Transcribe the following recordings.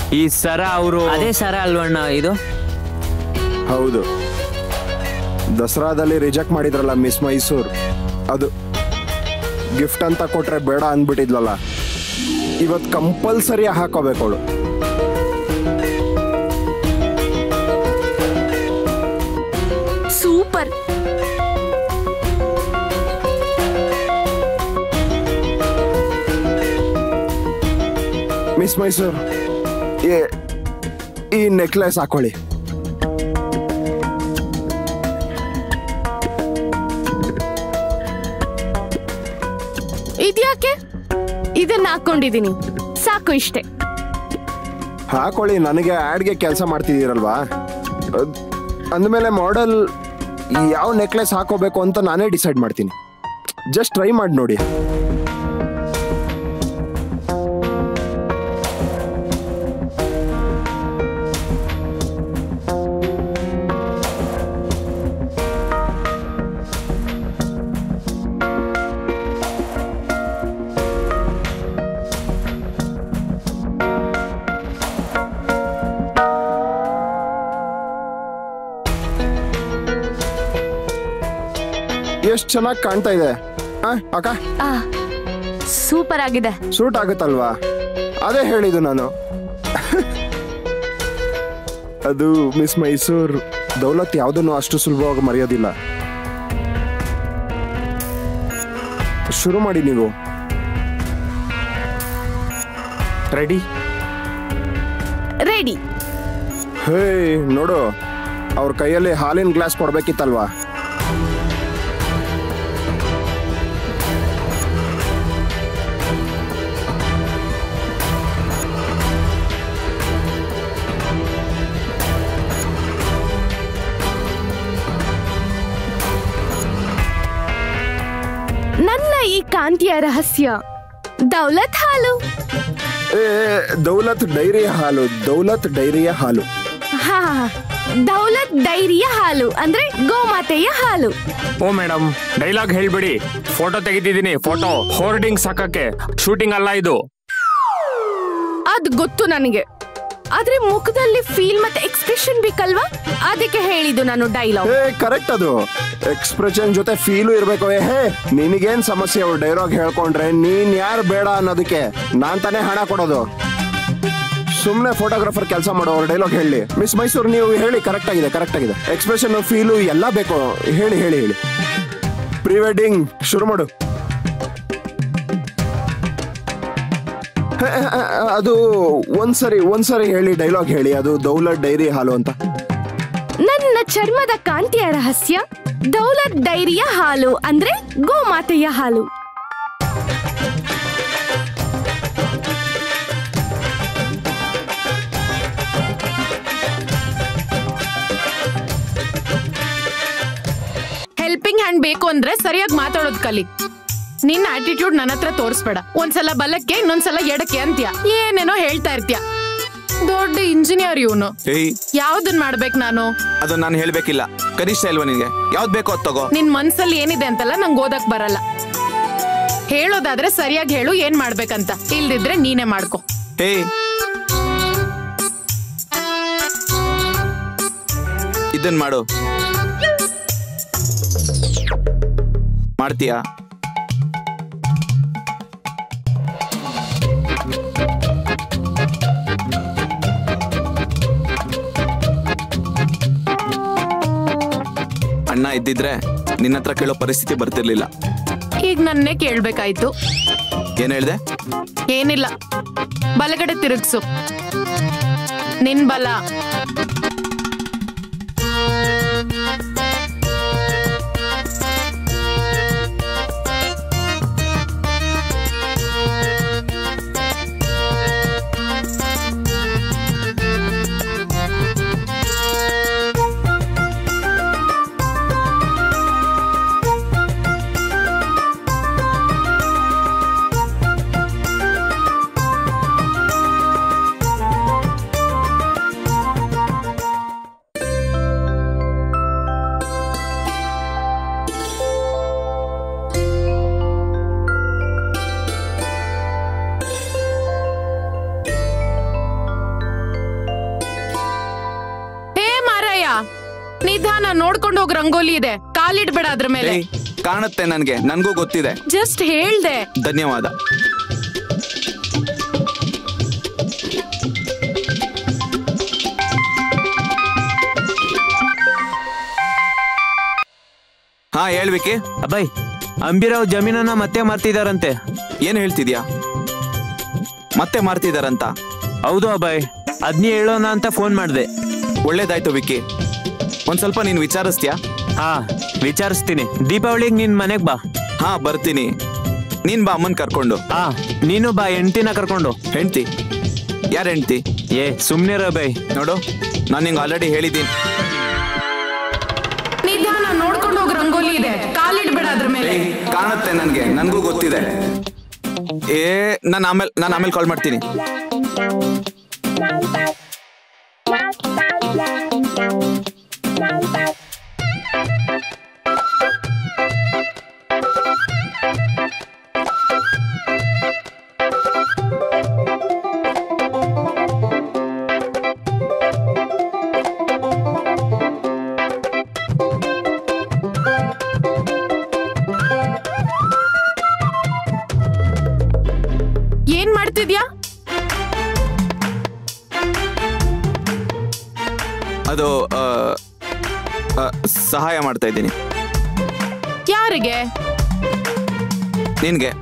ಈ ಸರ ಅವರು ಅದೇ ಸರ ಅಲ್ವಣ್ಣ ಇದು ಹೌದು ದಸರಾದಲ್ಲಿ ರಿಜೆಕ್ಟ್ ಮಾಡಿದ್ರಲ್ಲ ಮಿಸ್ ಮೈಸೂರ್ ಅದು ಗಿಫ್ಟ್ ಅಂತ ಕೊಟ್ರೆ ಬೇಡ ಅಂದ್ಬಿಟ್ಟಿದ್ಲಲ್ಲ ಇವತ್ತು ಕಂಪಲ್ಸರಿ ಹಾಕೋಬೇಕು ಅವಳು ಸೂಪರ್ ಮಿಸ್ ಮೈಸೂರ್ ಏ ಈ ನೆಕ್ಲೆಸ್ ಹಾಕೊಳ್ಳಿ ಇದ್ಯಾಕೆ ಇದನ್ನ ಹಾಕೊಂಡಿದೀನಿ ಸಾಕು ಇಷ್ಟೇ ಹಾಕೊಳ್ಳಿ ನನಗೆ ಆಡ್ಗೆ ಕೆಲಸ ಮಾಡ್ತಿದ್ದೀರಲ್ವಾ ಅದ್- ಅಂದಮೇಲೆ ಮಾಡೆಲ್ ಯಾವ ನೆಕ್ಲೆಸ್ ಹಾಕೋಬೇಕು ಅಂತ ನಾನೇ ಡಿಸೈಡ್ ಮಾಡ್ತೀನಿ ಜಸ್ಟ್ ಟ್ರೈ ಮಾಡಿ ನೋಡಿ ಎಷ್ಟು ಚೆನ್ನಾಗಿ ಕಾಣ್ತಾ ಇದೆ ಆ, ಅಕ್ಕ ಆ ಸೂಪರ್ ಆಗಿದೆ ಸೂಟ್ ಆಗುತ್ತಲ್ವಾ ಅದೇ ಹೇಳಿದ್ದು ನಾನು ಅದು ಮಿಸ್ ಮೈಸೂರ್ ದೌಲತ್ ಯಾವುದನ್ನು ಅಷ್ಟು ಸುಲಭವಾಗಿ ಮರೆಯೋದಿಲ್ಲ ಶುರು ಮಾಡಿ ನೀವು ರೆಡಿ ರೆಡಿ ಹೇ ನೋಡು ಅವ್ರ ಕೈಯಲ್ಲಿ ಹಾಲಿನ ಗ್ಲಾಸ್ ಕೊಡ್ಬೇಕಿತ್ತಲ್ವಾ ನನ್ನ ಈ ಕಾಂತಿಯ ರಹಸ್ಯ ದೌಲತ್ ಹಾಲು ಏ ದೌಲತ್ ಡೈರಿಯ ಹಾಲು ದೌಲತ್ ಡೈರಿಯ ಹಾಲು ಹಾ ದೌಲತ್ ಡೈರಿಯ ಹಾಲು ಅಂದ್ರೆ ಗೋಮಾತೆಯ ಹಾಲು ಓ ಮೇಡಮ್ ಡೈಲಾಗ್ ಹೇಳ್ಬಿಡಿ ಫೋಟೋ ತೆಗಿತಿದ್ದೀನಿ ಫೋಟೋ ಹೋರ್ಡಿಂಗ್ ಸಾಕಕ್ಕೆ ಶೂಟಿಂಗ್ ಅಲ್ಲ ಇದು ಅದ್ ಗೊತ್ತು ನನಗೆ ಆದ್ರೆ ಮುಖದಲ್ಲಿ ಫೀಲ್ ಮತ್ತೆ ಎಕ್ಸ್ಪ್ರೆಷನ್ ಬೇಕಲ್ವಾ ಅದಕ್ಕೆ ಹೇಳಿದ್ದು ನಾನು ಡೈಲಾಗ್ ಏ ಕರೆಕ್ಟ್ ಅದು ಎಕ್ಸ್ಪ್ರೆಷನ್ ಜೊತೆ ಫೀಲು ಇರ್ಬೇಕು ಏ ಹೇ ನಿನಗೇನ್ ಸಮಸ್ಯೆ ಅವ್ರು ಡೈಲಾಗ್ ಹೇಳ್ಕೊಂಡ್ರೆ ನೀನ್ ಯಾರು ಬೇಡ ಅನ್ನೋದಕ್ಕೆ ನಾನ್ ತಾನೇ ಹಣ ಕೊಡೋದು ಸುಮ್ಮನೆ ಫೋಟೋಗ್ರಾಫರ್ ಕೆಲಸ ಮಾಡೋ ಅವ್ರ ಡೈಲಾಗ್ ಹೇಳಿ ಮಿಸ್ ಮೈಸೂರು ನೀವು ಹೇಳಿ ಕರೆಕ್ಟ್ ಆಗಿದೆ ಕರೆಕ್ಟ್ ಆಗಿದೆ ಎಕ್ಸ್ಪ್ರೆಷನ್ ಫೀಲು ಎಲ್ಲ ಬೇಕು ಹೇಳಿ ಹೇಳಿ ಹೇಳಿ ಪ್ರೀ ವೆಡ್ಡಿಂಗ್ ಶುರು ಮಾಡು ಹೇ, ಹೇ, ಅದು ಒಂದ್ಸರಿ ಒಂದ್ಸರಿ ಹೇಳಿ ಡೈಲಾಗ್ ಹೇಳಿ ಅದು ದೌಲತ್ ಡೈರಿ ಹಾಲು ಅಂತ ನನ್ನ ಚರ್ಮದ ಕಾಂತಿಯ ರಹಸ್ಯ ದೌಲತ್ ಡೈರಿಯ ಹಾಲು ಅಂದ್ರೆ ಗೋಮಾತೆಯ ಹಾಲು ಹೆಲ್ಪಿಂಗ್ ಹ್ಯಾಂಡ್ ಬೇಕು ಅಂದ್ರೆ ಸರಿಯಾಗಿ ಮಾತಾಡೋದ್ ಕಲಿ ನಿನ್ನ ಆಟಿಟ್ಯೂಡ್ ನನ್ನ ಹತ್ರ ತೋರಿಸ್ಬೇಡ ಒಂದ್ಸಲ ಬಲಕ್ಕೆ ಇನ್ನೊಂದ್ಸಲ ಎಡಕ್ಕೆ ಅಂತ್ಯ ಏನೇನೋ ಹೇಳ್ತಾ ಇರ್ತೀಯ ದೊಡ್ಡ ಇಂಜಿನಿಯರ್ ಇವನು ಏಯ್ ಯಾವ್ದನ್ ಮಾಡ್ಬೇಕು ನಾನು ಅದು ನಾನು ಹೇಳ್ಬೇಕಿಲ್ಲ ಕನಿಷ್ಠ ಇಲ್ವಾ ನಿನ್ಗೆ ಯಾವ್ದು ಬೇಕೋ ಅದು ತಗೋ ನಿನ್ ಮನ್ಸಲ್ಲಿ ಏನಿದೆ ಅಂತೆಲ್ಲ ನಂಗೆ ಓದಕ್ ಬರಲ್ಲ ಹೇಳೋದಾದ್ರೆ ಸರಿಯಾಗಿ ಹೇಳು ಏನ್ ಮಾಡ್ಬೇಕಂತ ಇಲ್ದಿದ್ರೆ ನೀನೇ ಮಾಡ್ಕೊ ಏಯ್ ಇದನ್ ಮಾಡು ಮಾಡ್ತೀಯಾ ಅಣ್ಣ ಇದ್ದಿದ್ರೆ ನಿನ್ನ ಹತ್ರ ಕೇಳೋ ಪರಿಸ್ಥಿತಿ ಬರ್ತಿರ್ಲಿಲ್ಲ ಈಗ ನನ್ನೇ ಕೇಳ್ಬೇಕಾಯ್ತು ಏನ್ ಹೇಳ್ದೆ ಏನಿಲ್ಲ ಬಲಗಡೆ ತಿರುಗ್ಸು ನಿನ್ ಬಲ ನಿಧಾನ ನೋಡ್ಕೊಂಡು ಹೋಗ್ ರಂಗೋಲಿ ಇದೆ ಕಾಲಿಡ್ಬೇಡ ಅದ್ರ ಮೇಲೆ ಏಯ್ ಕಾಣುತ್ತೆ ನನ್ಗೆ ನನ್ಗೂ ಗೊತ್ತಿದೆ ಜಸ್ಟ್ ಹೇಳ್ದೆ ಧನ್ಯವಾದ ಹಾ ಹೇಳ್ವಿಕಿ ಅಬ್ಬಾಯ್ ಅಂಬಿರಾವ್ ಜಮೀನನ್ನ ಮತ್ತೆ ಮಾರ್ತಿದಾರಂತೆ ಏನ್ ಹೇಳ್ತಿದ್ಯಾ ಮತ್ತೆ ಮಾರ್ತಿದಾರಂತ ಹೌದು ಅಬ್ಬಾಯ್ ಅದ್ನೇ ಹೇಳೋಣ ಅಂತ ಫೋನ್ ಮಾಡಿದೆ ಒಳ್ಳೇದಾಯ್ತು ವಿಕ್ಕಿ ಒಂದ್ ಸ್ವಲ್ಪ ನೀನ್ ವಿಚಾರಿಸ್ತ್ಯಾ ಹಾ ವಿಚಾರಿಸ್ತೀನಿ ದೀಪಾವಳಿಗೆ ನಿನ್ ಮನೆಗ್ ಬಾ ಹಾ ಬರ್ತೀನಿ ನೀನ್ ಬಾ ಅಮ್ಮನ್ ಕರ್ಕೊಂಡು ಹಾ ನೀನು ಬಾ ಹೆಂಡ್ತಿನ ಕರ್ಕೊಂಡು ಹೆಂಡ್ತಿ ಯಾರ ಹೆಂಡ್ತಿ ಏ ಸುಮ್ನಿರ ಬೈ ನೋಡು ನಾನು ನಿಂಗೆ ಆಲ್ರೆಡಿ ಹೇಳಿದ್ದೀನಿ ನಿಧಾನ ನೋಡ್ಕೊಂಡು ಹೋಗ್ ರಂಗೋಲಿ ಇದೆ ಕಾಲಿಡ್ಬೇಡ ಅದ್ರ ಮೇಲೆ ಏಯ್, ಕಾಣುತ್ತೆ ನನ್ಗೆ ನನ್ಗೂ ಗೊತ್ತಿದೆ ಏ ನಾನು ಆಮೇಲೆ ನಾನು ಆಮೇಲೆ ಕಾಲ್ ಮಾಡ್ತೀನಿ ಏನ್ ಮಾಡ್ತಿದ್ಯಾ ಅದು ಆ, ಆ, ಸಹಾಯ ಮಾಡ್ತಾ ಇದ್ದೀನಿ ಯಾರಿಗೆ ನಿನ್ಗೆ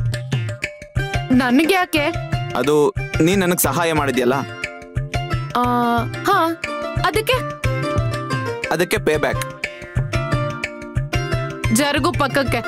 ನನ್ಗೆ ಯಾಕೆ ಅದು ನೀನ್ ನನಗೆ ಸಹಾಯ ಮಾಡಿದ್ಯಲ್ಲ ಆ, ಹಾ ಅದಕ್ಕೆ ಅದಕ್ಕೆ ಪೇ ಬ್ಯಾಕ್ ಜರುಗು ಪಕ್ಕಕ್ಕೆ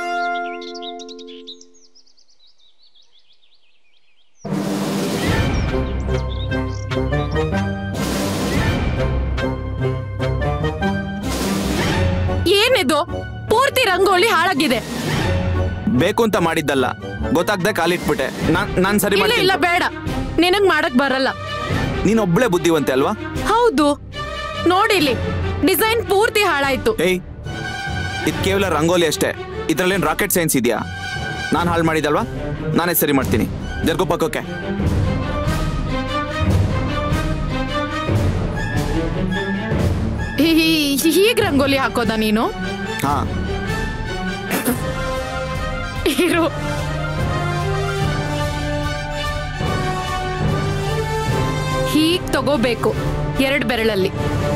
ಏನಿದು ಪೂರ್ತಿ ರಂಗೋಲಿ ಹಾಳಾಗಿದೆ ಬೇಕು ಅಂತ ಮಾಡಿದ್ದಲ್ಲ ಗೊತ್ತಾಗ್ದೆ ಕಾಲಿಟ್ಬಿಟ್ಟೆ ನಾನ್ ನಾನ್ ಸರಿ ಇಲ್ಲ ಮಾಡ್ತೀನಿ ಇಲ್ಲ ಬೇಡ ನಿನಗ್ ಮಾಡಕ್ ಬರಲ್ಲ ನೀನ್ ಒಬ್ಳೆ ಬುದ್ಧಿವಂತೆ ಅಲ್ವಾ ಹೌದು ನೋಡಿಲಿ ಡಿಸೈನ್ ಪೂರ್ತಿ ಹಾಳಾಯ್ತು ಏಯ್ ಇದು ಕೇವಲ ರಂಗೋಲಿ ಅಷ್ಟೇ ಇದ್ರಲ್ಲೇನು ರಾಕೆಟ್ ಸೈನ್ಸ್ ಇದೆಯಾ ನಾನು ಹಾಳು ಮಾಡಿದಲ್ವಾ ನಾನೇ ಸರಿ ಮಾಡ್ತೀನಿ ಜರ್ಗೋ ಪಕ್ಕಕ್ಕೆ ಹೀ- ಹೀ- ಹೀಗ್ ರಂಗೋಲಿ ಹಾಕೋದ ನೀನು ಹಾ ಇರು ಹೀಗ್ ತಗೋಬೇಕು ಎರಡ್ ಬೆರಳಲ್ಲಿ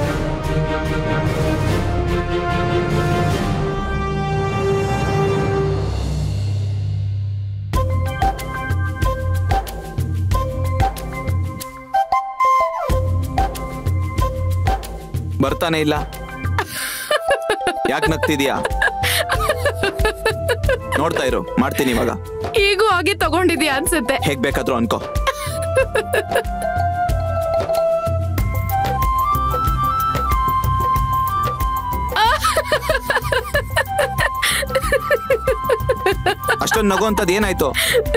ಬರ್ತಾನೆ ಇಲ್ಲ ಯಾಕೆ ನಗ್ತಿದ್ಯಾ ನೋಡ್ತಾ ಇರು ಮಾಡ್ತೀನಿ ಇವಾಗ ಈಗೂ ಹಾಗೆ ತಗೊಂಡಿದ್ಯಾ ಅನ್ಸುತ್ತೆ ಹೇಗ್ ಬೇಕಾದ್ರೂ ಅನ್ಕೋ ಅಷ್ಟೊಂದು ನಗುವಂತದ್ ಏನಾಯ್ತು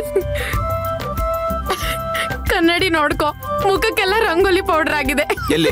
ಕನ್ನಡಿ ನೋಡ್ಕೋ ಮುಖಕ್ಕೆಲ್ಲ ರಂಗೋಲಿ ಪೌಡರ್ ಆಗಿದೆ ಎಲ್ಲಿ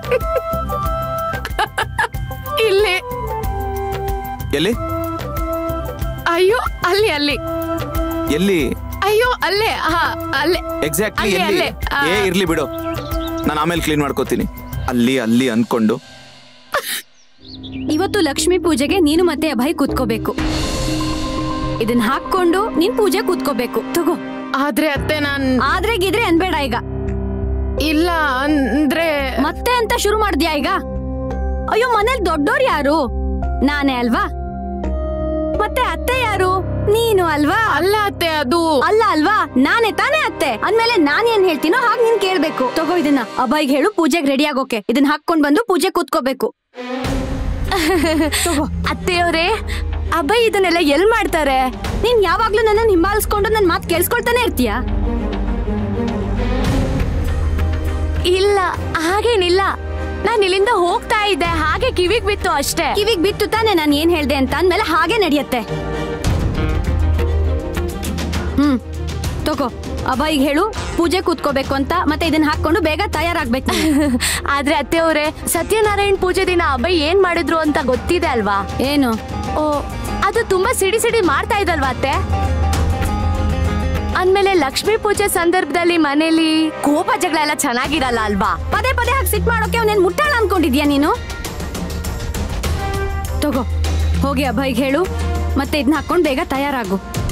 ಇಲ್ಲಿ ಎಲ್ಲಿ ಅಯ್ಯೋ ಅಲ್ಲಿ ಅಲ್ಲಿ ಎಲ್ಲಿ ಅಯ್ಯೋ ಅಲ್ಲೇ ಹಾ ಅಲ್ಲೇ ಎಕ್ಸಾಕ್ಟ್ಲಿ ಅಲ್ಲೇ, ಎಲ್ಲಿ ಅಲ್ಲೇ, ಆ. ಏ ಇರ್ಲಿ ಬಿಡು ನಾನು ಆಮೇಲೆ ಕ್ಲೀನ್ ಮಾಡ್ಕೋತೀನಿ ಅಲ್ಲಿ ಅಲ್ಲಿ ಅನ್ಕೊಂಡು ಇವತ್ತು ಲಕ್ಷ್ಮೀ ಪೂಜೆಗೆ ನೀನು ಮತ್ತೆ ಅಭಯ್ ಕೂತ್ಕೋಬೇಕು ಇದನ್ನ ಹಾಕೊಂಡು ನೀನ್ ಪೂಜೆ ಕೂತ್ಕೋಬೇಕು ತಗೋ ಆದ್ರೆ ಅತ್ತೆ ನಾನ್ ಆದ್ರೆ ಗಿದ್ರೆ ಅನ್ಬೇಡ ಈಗ ಇಲ್ಲ ಅಂದ್ರೆ ಮತ್ತೆ ಅಂತ ಶುರು ಮಾಡ್ದ್ಯಾ ಈಗ ಅಯ್ಯೋ ಮನೇಲಿ ದೊಡ್ಡೋರ್ ಯಾರು ನಾನೇ ಅಲ್ವಾ ಮತ್ತೆ ಅತ್ತೆ ಯಾರು ನೀನು ಅಲ್ವಾ ಅಲ್ಲ ಅತ್ತೆ ಅದು ಅಲ್ಲ ಅಲ್ವಾ ನಾನೇ ತಾನೇ ಅತ್ತೆ ಅಂದ್ಮೇಲೆ ನಾನ್ ಏನ್ ಹೇಳ್ತೀನೋ ಹಾಗ್ ನೀನ್ ಕೇಳ್ಬೇಕು ತಗೋ ಇದನ್ನ ಅಭಯ್ಗೆ ಹೇಳು ಪೂಜೆಗೆ ರೆಡಿ ಆಗೋಕೆ ಇದನ್ನ ಹಾಕೊಂಡ್ ಬಂದು ಪೂಜೆ ಕೂತ್ಕೋಬೇಕು ಅತ್ತೆಯವರೇ ಅಭಯ್ ಇದನ್ನೆಲ್ಲ ಎಲ್ ಮಾಡ್ತಾರೆ ನೀನ್ ಯಾವಾಗ್ಲೂ ನನ್ನ ಹಿಂಬಾಲಿಸ್ಕೊಂಡು ನನ್ ಮಾತ್ ಕೇಳಿಸ್ಕೊಳ್ತಾನೆ ಇರ್ತೀಯ ಇಲ್ಲ ಹಾಗೇನಿಲ್ಲ ನಾನ್ ಇಲ್ಲಿಂದ ಹೋಗ್ತಾ ಇದ್ದೆ ಹಾಗೆ ಕಿವಿಗ್ ಬಿತ್ತು ಅಷ್ಟೇ ಕಿವಿಗ್ ಬಿತ್ತು ತಾನೆ ನಾನ್ ಏನ್ ಹೇಳ್ದೆ ಅಂತ ಅಂದ್ಮೇಲೆ ಹಾಗೆ ನಡೆಯತ್ತೆ ಹ್ಮ್ ತಗೋ ಅಭಯ್ಗೆ ಹೇಳು ಪೂಜೆ ಕೂತ್ಕೋಬೇಕು ಅಂತ ಮತ್ತೆ ಇದನ್ನ ಹಾಕೊಂಡು ಬೇಗ ತಯಾರಾಗ್ಬೇಕು ಆದ್ರೆ ಅತ್ತೆಯವ್ರೆ ಸತ್ಯನಾರಾಯಣ್ ಪೂಜೆ ದಿನ ಅಭಯ್ ಏನ್ ಮಾಡಿದ್ರು ಅಂತ ಗೊತ್ತಿದೆ ಅಲ್ವಾ ಏನು ಓ ಅದು ತುಂಬಾ ಸಿಡಿ ಸಿಡಿ ಮಾಡ್ತಾ ಇದ್ದಲ್ವಾ ಅತ್ತೆ ಅಂದ್ಮೇಲೆ ಲಕ್ಷ್ಮೀ ಪೂಜೆ ಸಂದರ್ಭದಲ್ಲಿ ಮನೇಲಿ ಕೋಪ ಜಗಳ ಎಲ್ಲ ಚೆನ್ನಾಗಿರಲ್ಲ ಅಲ್ವಾ ಪದೇ ಪದೇ ಹಾಗೆ ಸಿಟ್ ಮಾಡೋಕೆ ಅವನೇನ್ ಮುಟ್ಟಾಳ ಅನ್ಕೊಂಡಿದ್ಯಾ ನೀನು ತಗೋ ಹೋಗಿ ಅಭಯ್ಗೆ ಹೇಳು ಮತ್ತೆ ಇದನ್ನ ಹಾಕೊಂಡು ಬೇಗ ತಯಾರಾಗು